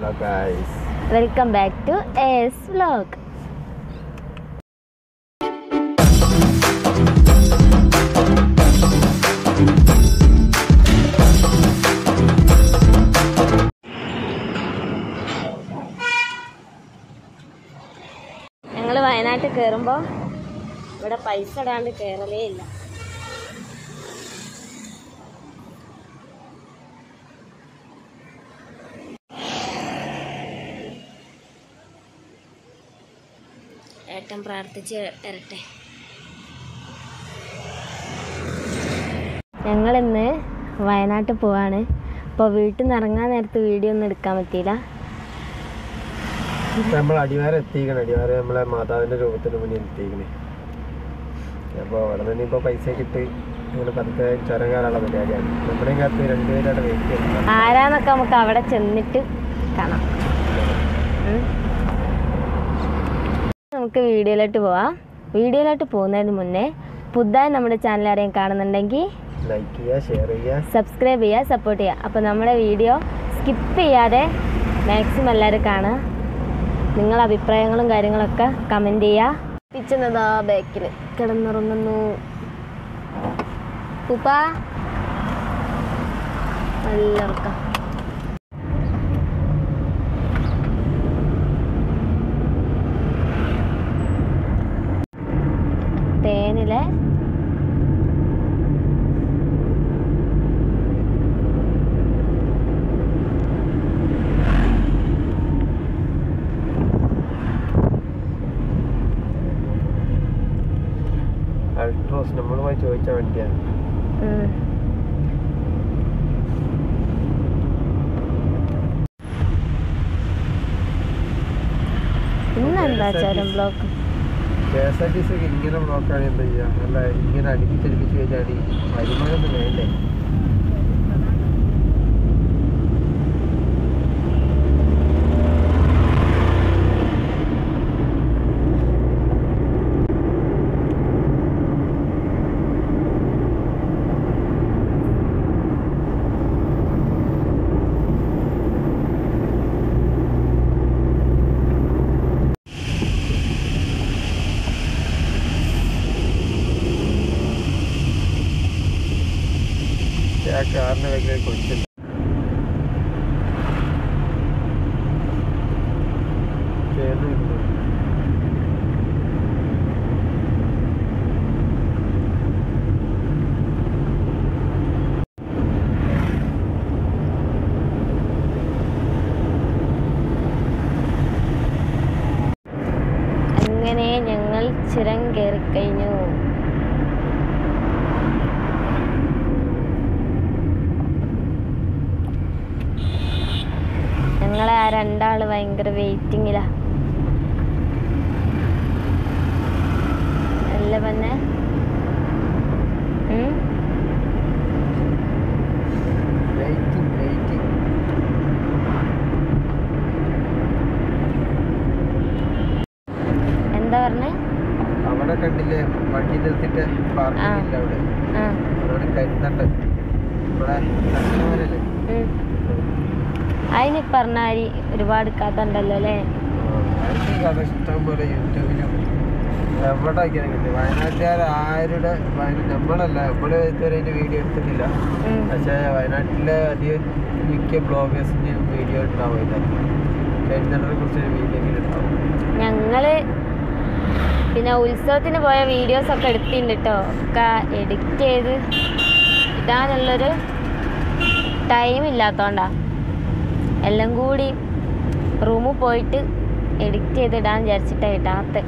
Hello guys welcome back to S vlog ഞങ്ങൾ വയനാട്ടിൽ കയറുമ്പോൾ ഇവിടെ പൈസ ഇടാണ്ട് കയറലേ ഇല്ല ഏട്ടൻ പ്രാർത്ഥിച്ച് തരട്ടെ ഞങ്ങളിന്ന് വയനാട്ടിൽ പോവാണ് അപ്പോൾ വീട്ടിൽ നിന്ന് ഇറങ്ങാൻ നേരത്ത് വീഡിയോ ഒന്നും എടുക്കാൻ പറ്റിയില്ല നമ്മൾ അടിവാരം എത്തിക്കണം അടിവാരം നമ്മളെ മാതാവിന്റെ രൂപത്തിന് മുന്നിൽ എത്തിക്കണേ അപ്പോൾ അവിടെ നിന്ന് ഇപ്പോൾ പൈസ കിട്ടി അങ്ങനെ പതുക്കെ ചുരം കയറാനുള്ള പരിപാടിയാണ് നമ്മുടെ കാലത്ത് രണ്ടുപേരുടെ വെയിറ്റ് ചെയ്യണം ആരാന്നൊക്കെ നമുക്ക് അവിടെ ചെന്നിട്ട് കാണാം ഉം. നമുക്ക് വീഡിയോയിലോട്ട് പോവാം വീഡിയോയിലോട്ട് പോകുന്നതിന് മുന്നേ പുതുതായി നമ്മുടെ ചാനൽ ആരെയും കാണുന്നുണ്ടെങ്കിൽ ലൈക്ക് ചെയ്യുക ഷെയർ ചെയ്യുക സബ്സ്ക്രൈബ് ചെയ്യുക സപ്പോർട്ട് ചെയ്യുക അപ്പോൾ നമ്മുടെ വീഡിയോ സ്കിപ്പ് ചെയ്യാതെ മാക്സിമം എല്ലാവരും കാണുക നിങ്ങളുടെ അഭിപ്രായങ്ങളും കാര്യങ്ങളൊക്കെ കമൻറ്റ് ചെയ്യുക പിച്ചുന്നതാ ബാക്കിൽ കിടന്നുറങ്ങുന്നു ഉപ്പാ നല്ല ഉറക്കം തേനിലെ അൾട്രോസ് നമ്മളുമായി ചോദിച്ചാൽ വേണ്ടിയാണ് ഉം. ഇന്നെന്താ ചരം block K S R T C ഒക്കെ ഇങ്ങനെ ബ്ലോക്കാണ് എന്താ ചെയ്യുക അല്ല ഇങ്ങനെ അടുപ്പിച്ചടുപ്പിച്ച് കഴിഞ്ഞാൽ ഈ വരുമാനമൊന്നും വേണ്ടേ ആ കാറിന് ഭയങ്കര കൊച്ചില്ല അങ്ങനെ ഞങ്ങൾ ചുരം കയറിക്കഴിഞ്ഞു ഞങ്ങളെ ആ രണ്ടാള് ഭയങ്കര വെയിറ്റിങ്ങിലാ അല്ല പിന്നെ ഉം? വെയിറ്റിംഗ് വെയിറ്റിംഗ് എന്താ പറഞ്ഞേ അവിടെ കണ്ടില്ലേ വണ്ടി നിർത്തിട്ട് പാർക്കിംഗ് ഇല്ല അവിടെ ആ അവിടെ കരുത്തണ്ട് ഇവിടെ കസ്റ്റമറല്ലേ ഉം. അതിന് പറഞ്ഞാൽ ഒരുപാട് കഥ ഉണ്ടല്ലോ അല്ലേ അതിന്റെ കഥ ഇഷ്ടം പോലെ യൂട്യൂബിലും എവിടെ കിട്ടും വയനാട്ടുകാർ ആരുടെ വയ- നമ്മളല്ല നമ്മള് ഇതുവരെ അതിന്റെ വീഡിയോ എടുത്തിട്ടില്ല ഉം. പക്ഷേ വയനാട്ടിലെ അധികം മിക്ക ബ്ലോഗേഴ്സിന്റെയും വീഡിയോ ഉണ്ടാവും ഇതിനകത്ത് കരുത്തണ്ടനെ കുറിച്ചൊരു വീഡിയോ എങ്കിലും ഉണ്ടാവും ഞങ്ങള് പിന്നെ ഉത്സവത്തിന് പോയ വീഡിയോസ് ഒക്കെ എടുത്തിട്ടുണ്ട് കേട്ടോ ഒക്കെ എഡിറ്റ് ചെയ്ത് ഇടാനുള്ളൊരു ടൈം ഇല്ലാത്തോണ്ടാ എല്ലാം കൂടി റൂമിൽ പോയിട്ട് എഡിറ്റ് ചെയ്ത് ഇടാൻ വിചാരിച്ചിട്ടാണ് ഇടാത്ത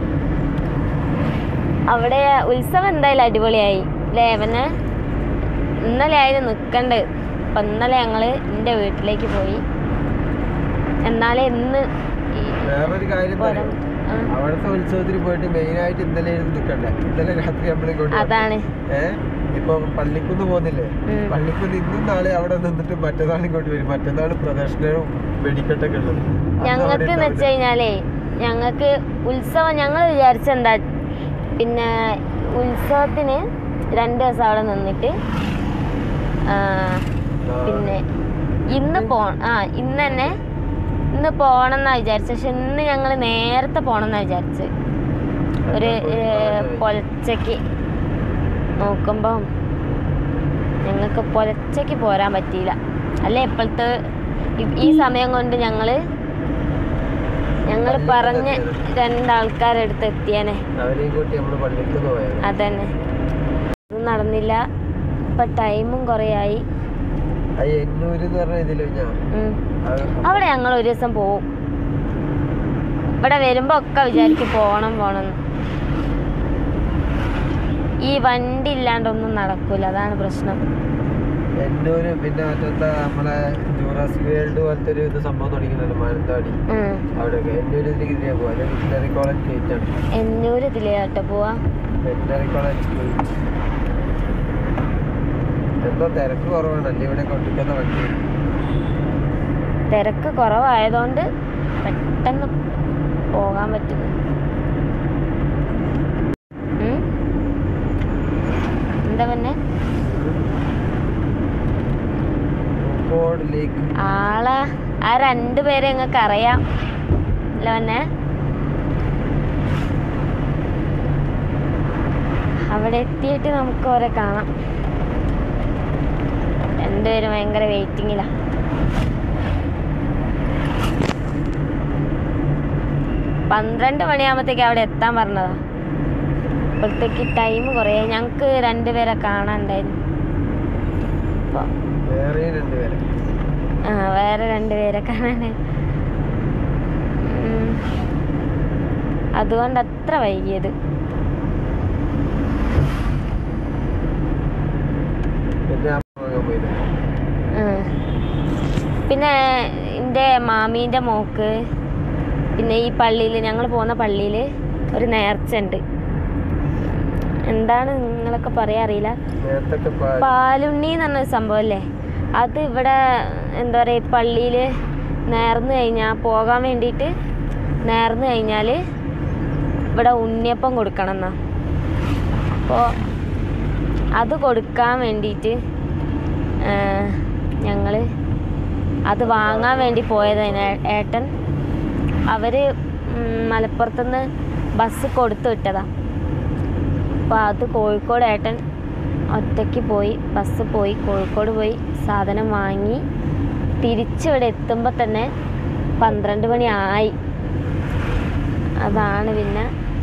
അവിടെ ഉത്സവം എന്തായാലും അടിപൊളിയായി അല്ലേ അവന് ഇന്നലെ ആയിരുന്നു നിൽക്കണ്ടത് അപ്പം ഇന്നലെ ഞങ്ങൾ എൻ്റെ വീട്ടിലേക്ക് പോയി എന്നാലേ ഇന്ന് ഈ വേറൊരു കാര്യം എന്താ പോരാൻ അറിയോ? ആ, അവിടുത്തെ ഉത്സവത്തിന് പോയിട്ട് മെയിൻ ആയിട്ട് ഇന്നലെ ആയിരുന്നു നിൽക്കണ്ടേ ഇന്നലെ രാത്രി നമ്മൾ ഇങ്ങോട്ട് വന്നു. അതാണ് ഏ ഇപ്പൊ പള്ളിക്കുന്ന് പോകുന്നില്ലേ ഉം. പള്ളിക്കുന്ന് ഇന്നും നാളെ അവിടെ നിന്നിട്ട് മറ്റന്നാൾ ഇങ്ങോട്ട് വരും മറ്റന്നാൾ പ്രദർശനവും വെടിക്കെട്ടൊക്കെ ഉള്ളത് അന്ന് അവിടെ ഞങ്ങൾക്ക് എന്ന് ഉണ്ടാവില്ല. വെച്ച് കഴിഞ്ഞാലേ ഞങ്ങൾക്ക് ഉത്സവം ഞങ്ങൾ വിചാരിച്ചെന്താ പിന്നെ ഉത്സവത്തിന് രണ്ട് ദിവസം അവിടെ നിന്നിട്ട് ആ, ആ, പിന്നെ ഇന്ന് പോ ആ ഇന്ന് തന്നെ ഇന്ന് പോകണം എന്നാ വിചാരിച്ചത് പക്ഷെ ഇന്ന് ഞങ്ങൾ നേരത്തെ പോകണം എന്നാ വിചാരിച്ചത് ഒരു ഏഹ്, പൊലച്ചയ്ക്ക് നോക്കുമ്പം ഞങ്ങൾക്ക് പൊലച്ചയ്ക്ക് പോരാൻ പറ്റിയില്ല അല്ലേ ഇപ്പോഴത്തെ ഈ- ഈ സമയം കൊണ്ട് ഞങ്ങൾ ഞങ്ങൾ പറഞ്ഞ് രണ്ടാൾക്കാരെടുത്ത് എത്തിയേനെ അവരെയും കൂട്ടി നമ്മൾ പള്ളിക്ക് പോയത് അതന്നെ ഇത് നടന്നില്ല ഇപ്പൊ ടൈമും കുറേ ആയി ആ എണ്ണൂര് എന്ന് പറഞ്ഞ ഇതില് ഞാൻ ഉം. അത് അവിടെ ഞങ്ങൾ ഒരു ദിവസം പോവും ഇവിടെ വരുമ്പോ ഒക്കെ വിചാരിക്കും പോണം പോണം എന്ന്. ഈ വണ്ടി ഇല്ലാണ്ടൊന്നും നടക്കൂല അതാണ് പ്രശ്നം എണ്ണൂര് പിന്നെ മറ്റെന്താ നമ്മളെ ജൂറാസിക് വേൾഡ് പോലത്തെ ഒരു ഇത് സംഭവം തുടങ്ങിയല്ലോ മാനന്തവാടി ഉം. അവിടെയൊക്കെ എണ്ണൂര് ഇതിലേക്ക് ഇതിലേ പോവാ അല്ലെങ്കിൽ വെറ്റിനറി കോളേജ് ഗേറ്റ് ആണ് എന്നൂര് ഇതിലേ കേട്ടോ പോവാ വെറ്റിനറി കോളേജ് ഗേറ്റ് എന്തോ തിരക്ക് കുറവാണല്ലേ ഇവിടെ കൊണ്ടിരിക്കുന്ന വണ്ടി തിരക്ക് കുറവായതുകൊണ്ട് പെട്ടെന്ന് പോകാൻ പറ്റുന്നു ഉം? എന്താ പിന്നെ പൂക്കോട് ലേക്ക് ആളെ ആ രണ്ടുപേരെ ഞങ്ങൾക്ക് അറിയാം അല്ല പിന്നെ അവിടെ എത്തിയിട്ട് നമുക്ക് ഓരെ കാണാം രണ്ടുപേരും ഭയങ്കര വെയിറ്റിങ്ങിലാ പന്ത്രണ്ട് മണിയാകുമ്പോഴത്തേക്ക് അവിടെ എത്താൻ പറഞ്ഞതാ അപ്പോഴത്തേക്ക് ടൈം കുറേ ഞങ്ങൾക്ക് രണ്ടുപേരെ കാണാനുണ്ടായിരുന്നു അപ്പോൾ വേറെ രണ്ടുപേരെ ആ വേറെ രണ്ടുപേരെ കാണാൻ ഉം. അതുകൊണ്ട് അത്ര വൈകിയത് പിന്നെ ആ വാങ്ങാൻ പോയില്ലേ ഉം. പിന്നെ എൻ്റെ മാമീൻ്റെ മോക്ക് പിന്നെ ഈ പള്ളിയിൽ ഞങ്ങൾ പോകുന്ന പള്ളിയിൽ ഒരു നേർച്ച ഉണ്ട് എന്താണ് നിങ്ങളൊക്കെ പറയാൻ അറിയില്ല നേരത്തെ പാലുണ്ണി എന്ന് പറഞ്ഞൊരു സംഭവമല്ലേ അത് ഇവിടെ എന്താ പറയുക പള്ളിയിൽ നേർന്നു കഴിഞ്ഞാൽ പോകാൻ വേണ്ടിയിട്ട് നേർന്നു കഴിഞ്ഞാൽ ഇവിടെ ഉണ്ണിയപ്പം കൊടുക്കണം എന്നാ അപ്പോൾ അത് കൊടുക്കാൻ വേണ്ടിയിട്ട് ഞങ്ങൾ അത് വാങ്ങാൻ വേണ്ടി പോയതാണ് ഏട്ടൻ അവർ മലപ്പുറത്തുനിന്ന് ബസ് കൊടുത്തു വിട്ടതാ അപ്പോൾ അത് കോഴിക്കോട് ഏട്ടൻ ഒറ്റയ്ക്ക് പോയി ബസ് പോയി കോഴിക്കോട് പോയി സാധനം വാങ്ങി തിരിച്ചിവിടെ എത്തുമ്പോൾ തന്നെ പന്ത്രണ്ട് മണി ആയി അതാണ് പിന്നെ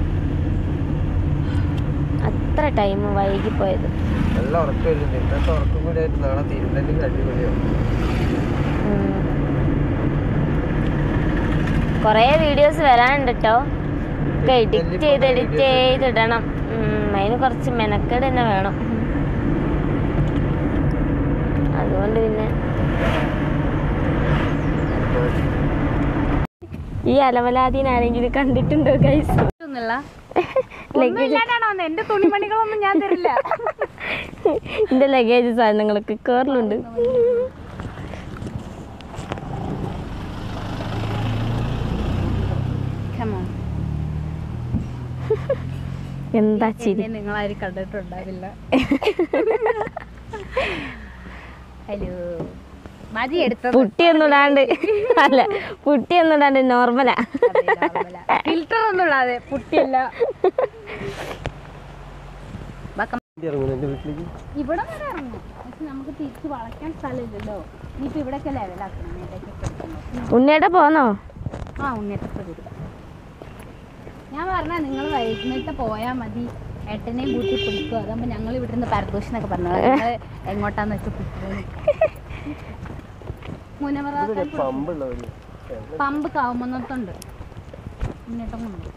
അത്ര ടൈം വൈകിപ്പോയത് നല്ല ഉറക്കം വരുന്നുണ്ട് ഇന്നത്തെ ഉറക്കം കൂടി ആയിട്ട് നാളെ തിരുനെല്ലി അടിപൊളിയാവും കുറേ വീഡിയോസ് വരാനുണ്ട് കേട്ടോ ഒക്കെ എഡിറ്റ് ചെയ്ത് എഡിറ്റ് ചെയ്തിടണം ഉം, അതിന് കുറച്ച് മെനക്കേട് തന്നെ വേണം അതുകൊണ്ട് പിന്നെ ഈ അലമലാദീൻ ആരെങ്കിലും കണ്ടിട്ടുണ്ടോ ഗൈസ് ലഗേജ് എന്റെ തുണിമണികളൊന്നും ഞാൻ തരില്ല എൻ്റെ ലഗേജ് സാധനങ്ങളൊക്കെ കേറലുണ്ട് എന്താ ചിരി നിങ്ങളാരും കണ്ടിട്ടുണ്ടാവില്ല ഹലോ മതി എടുത്തത് പുട്ടിയൊന്നും ഇടാണ്ട് അല്ല പുട്ടിയൊന്നും ഇടാണ്ട് നോർമലാ ഫിൽറ്റർ ഒന്നും ഇടാതെ പുട്ടിയല്ല ഇറങ്ങുന്നു എൻ്റെ വീട്ടിലേക്ക് ഇവിടെ വരെ ഇറങ്ങും പക്ഷെ നമുക്ക് തിരിച്ച് വളയ്ക്കാൻ സ്ഥലമില്ലല്ലോ ഇനിയിപ്പോ ഇവിടെയൊക്കെ ലെവലാക്കണം മേലേക്കൊക്കെ എടുക്കണം. ഉണ്ണിയേട്ടാ പോന്നോ ആ ഉണ്ണേറ്റത്ത് വരും ഞാൻ പറഞ്ഞ നിങ്ങൾ വൈകുന്നേരത്തെ പോയാൽ മതി ഏട്ടനെയും കൂട്ടി പിടിക്കും അതാകുമ്പോൾ ഞങ്ങൾ ഇവിടെ നിന്ന് പരദൂഷണൊക്കെ പറഞ്ഞത് നിങ്ങൾ എങ്ങോട്ടാന്ന് വെച്ചാൽ പിടിക്കും മുനവറാക്കാൻ പമ്പുള്ളവര് പമ്പ് കാവുമന്നത്തുണ്ട് മുന്നേറ്റം കൊണ്ട്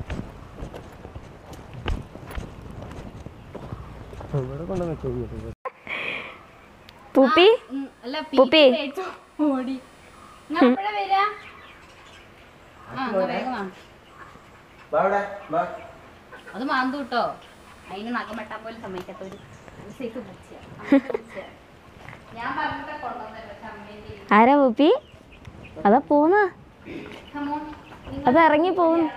ഇവിടെ കൊണ്ടുവന്ന് വെച്ചു പൂപ്പി അല്ല പുപ്പി. തേച്ചു ഓടി നിങ്ങൾ എപ്പോഴാ വരാ ആ എന്നാ വേഗം വാ. അത് മാന്തു കിട്ടോ അതിന് നഖം വെട്ടാൻ പോലും സമ്മതിക്കാത്ത ഒരു സൈസ് പൂച്ചയാ. അങ്ങനത്തെ പൂച്ചയാ. ഞാൻ പറഞ്ഞിട്ട് കൊണ്ടുവന്നല്ലോ ചമ്മേന്റെ ആരാ പൂപ്പി അതാ പോന്ന Come on. അത് ഇറങ്ങി പോകുന്നു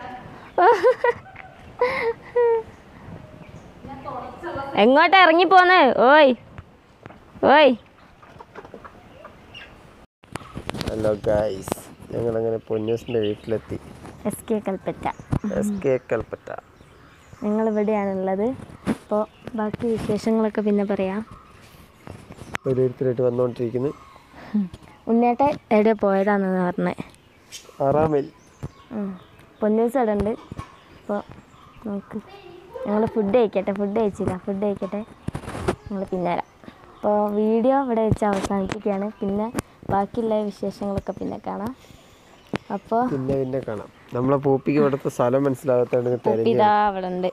എങ്ങോട്ടാ ഇറങ്ങി പോന്നേ ഓയ് ഓയ് ഹലോ ഗൈസ് ഞങ്ങളങ്ങനെ പൊന്നൂസിൻ്റെ വീട്ടിലെത്തി S K Kalpetta S K Kalpetta ഞങ്ങളിവിടെയാണുള്ളത് അപ്പോൾ ബാക്കി വിശേഷങ്ങളൊക്കെ പിന്നെ പറയാം ഓരോരുത്തരായിട്ട് വന്നുകൊണ്ടിരിക്കുന്നു ഉണ്ണേട്ട എവിടെ പോയതാണെന്ന് പറഞ്ഞത് ആറാം മൈൽ പൊന്നൂസ് അവിടെ ഉണ്ട് അപ്പോൾ നമുക്ക് ഞങ്ങൾ ഫുഡ് കഴിക്കട്ടെ ഫുഡ് കഴിച്ചില്ല ഫുഡ് കഴിക്കട്ടെ ഞങ്ങൾ പിന്നെ വരാം അപ്പോൾ വീഡിയോ ഇവിടെ വെച്ച് അവസാനിപ്പിക്കുകയാണ് പിന്നെ ബാക്കിയുള്ള വിശേഷങ്ങളൊക്കെ പിന്നെ കാണാം അപ്പോൾ പിന്നെ പിന്നെ കാണാം നമ്മളെ പൂപ്പിക്ക് ഇവിടുത്തെ സ്ഥലം മനസ്സിലാകാത്തതുകൊണ്ട് തിരഞ്ഞു ഇതാ അവിടെ ഉണ്ട്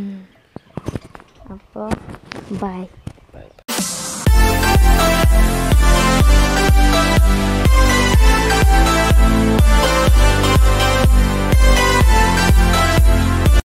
അപ്പോൾ ബൈ Bye.